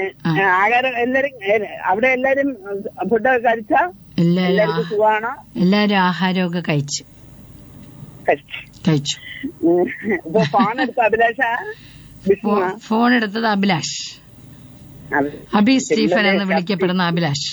ആ. ആഹാരം എല്ലാരും ഏ, അവിടെ എല്ലാരും ഫുഡൊക്കെ കഴിച്ച എല്ലാരും എല്ലാവർക്കും ആ- സുഖമാണോ എല്ലാരും ആഹാരമൊക്കെ കഴിച്ചു കഴിച്ചു കഴിച്ചു ഉം. ഇപ്പൊ ഫോൺ എടുത്ത അഭിലാഷ വിഷ്ണു ഫോ- ഫോൺ എടുത്തത് അഭിലാഷ് അബി സ്റ്റീഫൻ എന്ന് വിളിക്കപ്പെടുന്ന അഭിലാഷ്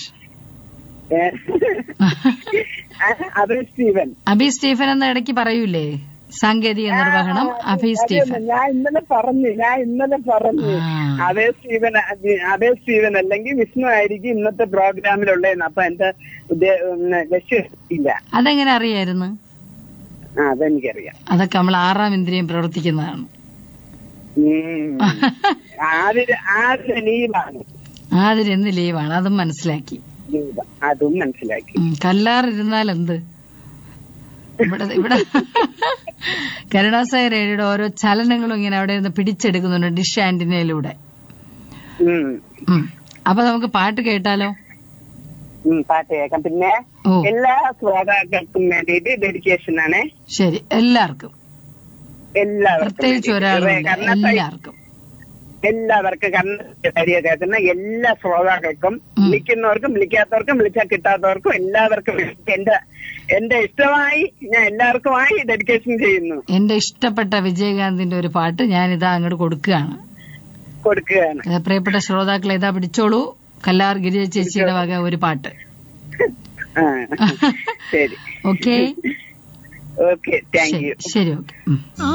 അഭി സ്റ്റീവൻ അബി സ്റ്റീഫൻ എന്ന് ഇടയ്ക്ക് പറയൂലേ സാങ്കേതിക നിർവഹണം അബി അതെ, സ്റ്റീഫൻ ഞാൻ ഇന്നലെ പറഞ്ഞു ഞാൻ ഇന്നലെ പറഞ്ഞു ആ. അഭയ സ്റ്റീവൻ അഭയ സ്റ്റീവൻ അല്ലെങ്കിൽ വിഷ്ണു ആയിരിക്കും ഇന്നത്തെ പ്രോഗ്രാമിലുള്ളതെന്ന് അപ്പൊ എന്റെ ഉദ്ദേ- ഉം, ലക്ഷ്യം ഇല്ല അതെങ്ങനെ അറിയായിരുന്നു ആ അതെനിക്കറിയാം അതൊക്കെ നമ്മൾ ആറാം ഇന്ദ്രിയം പ്രവർത്തിക്കുന്നതാണ് ഉം. ആദ്യ ആദ്യ ലീവാണ് ആതിര് എന്ന് ലീവാണ് അതും മനസ്സിലാക്കി ലീവ് അതും മനസ്സിലാക്കി ഉം, കല്ലാറിരുന്നാൽ എന്ത് ഇവിടെ ഇവിടെ കരുണാസായി റേഡിയുടെ ഓരോ ചലനങ്ങളും ഇങ്ങനെ അവിടെ നിന്ന് പിടിച്ചെടുക്കുന്നുണ്ട് ഡിഷ് ആന്റിനയിലൂടെ ഉം. ഉം. അപ്പൊ നമുക്ക് പാട്ട് കേട്ടാലോ ഉം, പാട്ട് കേൾക്കാം പിന്നെ ഓ എല്ലാ ശ്രോതാക്കൾക്കും വേണ്ടിയിട്ട് ഡെഡിക്കേഷൻ ആണ് ശരി എല്ലാവർക്കും എല്ലാവർക്കും പ്രത്യേകിച്ച് വേണ്ടിയിട്ട്. ഒരാളുമില്ല കർണാടക എല്ലാവർക്കും എല്ലാവർക്കും കർണാടക കേൾക്കുന്ന എല്ലാ ശ്രോതാക്കൾക്കും ഉം. വിളിക്കുന്നവർക്കും വിളിക്കാത്തവർക്കും വിളിച്ചാൽ കിട്ടാത്തവർക്കും എല്ലാവർക്കും വേണ്ടി എന്റെ എന്റെ ഇഷ്ടമായി ഞാൻ എല്ലാവർക്കുമായി ഡെഡിക്കേഷൻ ചെയ്യുന്നു എന്റെ ഇഷ്ടപ്പെട്ട വിജയകാന്തിന്റെ ഒരു പാട്ട് ഞാൻ ഇതാ അങ്ങോട്ട് കൊടുക്കുകയാണ് കൊടുക്കുകയാണ് അത് പ്രിയപ്പെട്ട ശ്രോതാക്കളെ ഇതാ പിടിച്ചോളൂ കല്ലാർ ഗിരിജ ചേച്ചിയുടെ വക ഒരു പാട്ട് ആ, ശരി ഓക്കെ ഓക്കെ താങ്ക് യു ശരി ശരി ഓക്കെ